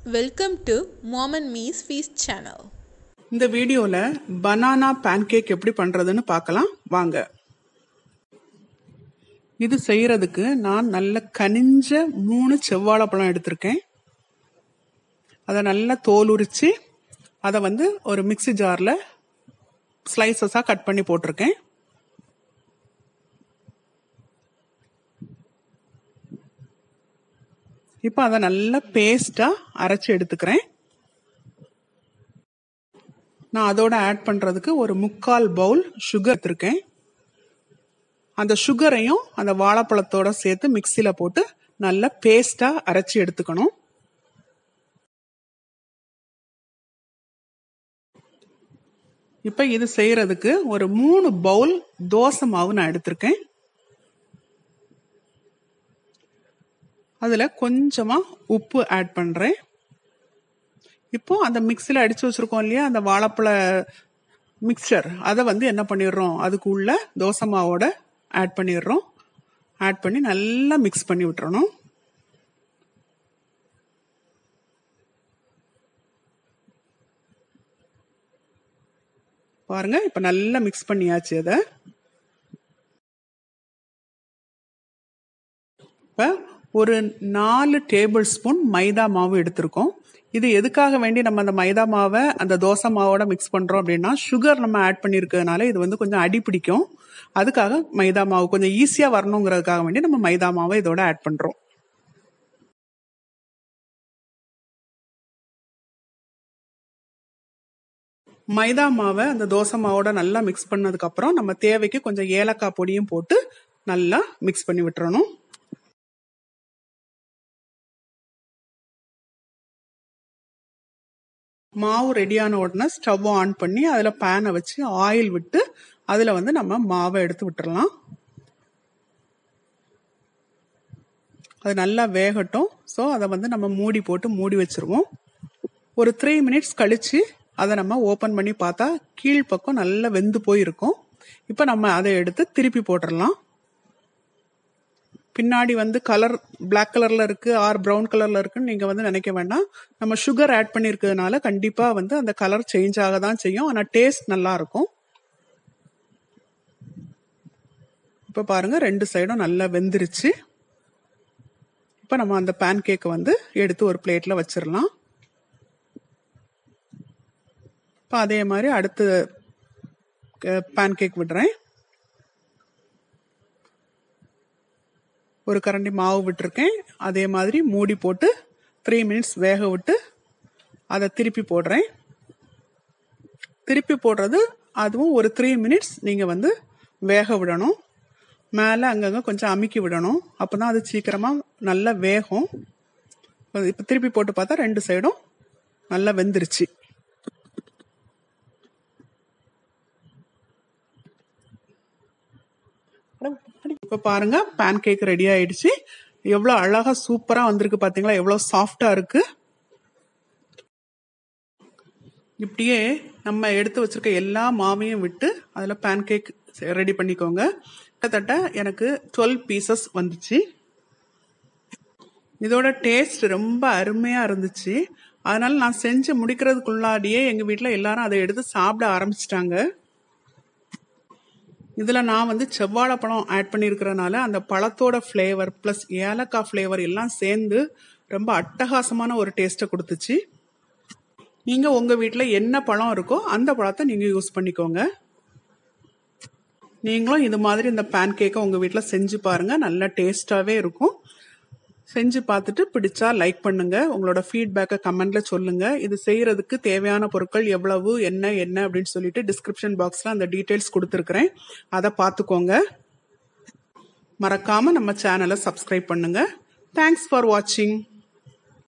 Welcome to Mom and Me's Feast channel. இந்த வீடியோவில் banana pancake எப்படி பண்ணுறதுன்னு பார்க்கலாம் வாங்க இது செய்யறதுக்கு நான் நல்ல கனிஞ்ச மூணு செவ்வாழைப்பழம் எடுத்திருக்கேன் அதை நல்லா தோல் உரிச்சு அதை வந்து ஒரு மிக்ஸி ஜாரில் ஸ்லைசஸாக கட் பண்ணி போட்டிருக்கேன் இப்போ அதை நல்லா பேஸ்ட்டாக அரைச்சி எடுத்துக்கிறேன் நான் அதோட ஆட் பண்ணுறதுக்கு ஒரு முக்கால் பவுல் சுகர் எடுத்திருக்கேன் அந்த சுகரையும் அந்த வாழைப்பழத்தோட சேர்த்து மிக்சியில் போட்டு நல்லா பேஸ்ட்டாக அரைச்சி எடுத்துக்கணும் இப்போ இது செய்யறதுக்கு ஒரு மூணு பவுல் தோசை மாவு நான் எடுத்திருக்கேன் அதில் கொஞ்சமாக உப்பு ஆட் பண்ணுறேன் இப்போ அந்த மிக்சியில் அடித்து வச்சுருக்கோம் இல்லையா அந்த வாழைப்பழ மிக்சர் அதை வந்து என்ன பண்ணிடுறோம் அதுக்கு உள்ள தோசை மாவோட ஆட் பண்ணிடுறோம் ஆட் பண்ணி நல்லா மிக்ஸ் பண்ணி விட்டுறணும் பாருங்க இப்போ நல்லா மிக்ஸ் பண்ணியாச்சு அதை இப்போ ஒரு நாலு டேபிள் ஸ்பூன் மைதா மாவு எடுத்திருக்கோம் இது எதுக்காக வேண்டி நம்ம அந்த மைதா மாவை அந்த தோசை மாவோட மிக்ஸ் பண்றோம் அப்படின்னா சுகர் நம்ம ஆட் பண்ணியிருக்கிறதுனால இது வந்து கொஞ்சம் அடி பிடிக்கும் அதுக்காக மைதா மாவு கொஞ்சம் ஈஸியா வரணுங்கிறதுக்காக வேண்டி நம்ம மைதா மாவை இதோட ஆட் பண்றோம் மைதா மாவை அந்த தோசை மாவோட நல்லா மிக்ஸ் பண்ணதுக்கு அப்புறம் நம்ம தேவைக்கு கொஞ்சம் ஏலக்காய் பொடியும் போட்டு நல்லா மிக்ஸ் பண்ணி விட்டுறணும் மாவு ரெடியான உடனே ஸ்டவ் ஆன் பண்ணி அதில் பேனை வச்சு ஆயில் விட்டு அதில் வந்து நம்ம மாவை எடுத்து விட்டுறலாம் அது நல்லா வேகட்டும் ஸோ அதை வந்து நம்ம மூடி போட்டு மூடி வச்சிருவோம் ஒரு த்ரீ மினிட்ஸ் கழிச்சு அதை நம்ம ஓப்பன் பண்ணி பார்த்தா கீழ்ப்பக்கம் நல்லா வெந்து போயிருக்கும் இப்போ நம்ம அதை எடுத்து திருப்பி போட்டுடலாம் பின்னாடி வந்து கலர் பிளாக் கலர்ல இருக்கு ஆர் ப்ரௌன் கலர்ல இருக்குன்னு நீங்க வந்து நினைக்க வேண்டாம் நம்ம சுகர் ஆட் பண்ணிருக்கிறதுனால கண்டிப்பா வந்து அந்த கலர் சேஞ்ச் ஆக தான் செய்யும் ஆனா டேஸ்ட் நல்லா இருக்கும் இப்ப பாருங்க ரெண்டு சைடும் நல்லா வெந்துருச்சு இப்ப நம்ம அந்த பேன் கேக்கை வந்து எடுத்து ஒரு பிளேட்ல வச்சிடலாம் இப்போ அதே மாதிரி அடுத்த பேன் கேக் விடுறேன் ஒரு கரண்டி மாவு விட்டுருக்கேன் அதே மாதிரி மூடி போட்டு த்ரீ மினிட்ஸ் வேக விட்டு அதை திருப்பி போடுறேன் திருப்பி போடுறது அதுவும் ஒரு த்ரீ மினிட்ஸ் நீங்கள் வந்து வேக விடணும் மேலே அங்கங்கே கொஞ்சம் அமுக்கி விடணும் அப்போ தான் அது சீக்கிரமாக நல்லா வேகும் இப்போ திருப்பி போட்டு பார்த்தா ரெண்டு சைடும் நல்லா வெந்துருச்சு இப்போ பாருங்க பேன் கேக் ரெடி ஆயிடுச்சு எவ்வளோ அழகா சூப்பரா வந்திருக்கு பாத்தீங்களா எவ்வளோ சாஃப்டா இருக்கு இப்படியே நம்ம எடுத்து வச்சிருக்க எல்லா மாவையும் விட்டு அதில் பேன் கேக் ரெடி பண்ணிக்கோங்க கிட்டத்தட்ட எனக்கு டுவெல் பீசஸ் வந்துச்சு இதோட டேஸ்ட் ரொம்ப அருமையா இருந்துச்சு அதனால நான் செஞ்சு முடிக்கிறதுக்குள்ளாடியே எங்க வீட்டில் எல்லாரும் அதை எடுத்து சாப்பிட ஆரம்பிச்சிட்டாங்க இதில் நான் வந்து செவ்வாழைப்பழம் ஆட் பண்ணியிருக்கிறனால அந்த பழத்தோட ஃப்ளேவர் ப்ளஸ் ஏலக்காய் ஃப்ளேவர் எல்லாம் சேர்ந்து ரொம்ப அட்டகாசமான ஒரு டேஸ்ட்டை கொடுத்துச்சு நீங்கள் உங்கள் வீட்டில் என்ன பழம் இருக்கோ அந்த பழத்தை நீங்கள் யூஸ் பண்ணிக்கோங்க நீங்களும் இது மாதிரி இந்த பேன் கேக்கை உங்கள் வீட்டில் செஞ்சு பாருங்கள் நல்ல டேஸ்டாகவே இருக்கும் செஞ்சு பார்த்துட்டு பிடிச்சா லைக் பண்ணுங்க உங்களோட ஃபீட்பேக்கை கமெண்ட்ல சொல்லுங்க இது செய்யறதுக்கு தேவையான பொருட்கள் எவ்வளவு என்ன என்ன அப்படின்னு சொல்லிட்டு டிஸ்கிரிப்ஷன் பாக்ஸ்ல அந்த டீட்டெயில்ஸ் கொடுத்துருக்குறேன் அதை பார்த்துக்கோங்க மறக்காம நம்ம சேனலை சப்ஸ்கிரைப் பண்ணுங்க தேங்க்ஸ் ஃபார் வாட்சிங்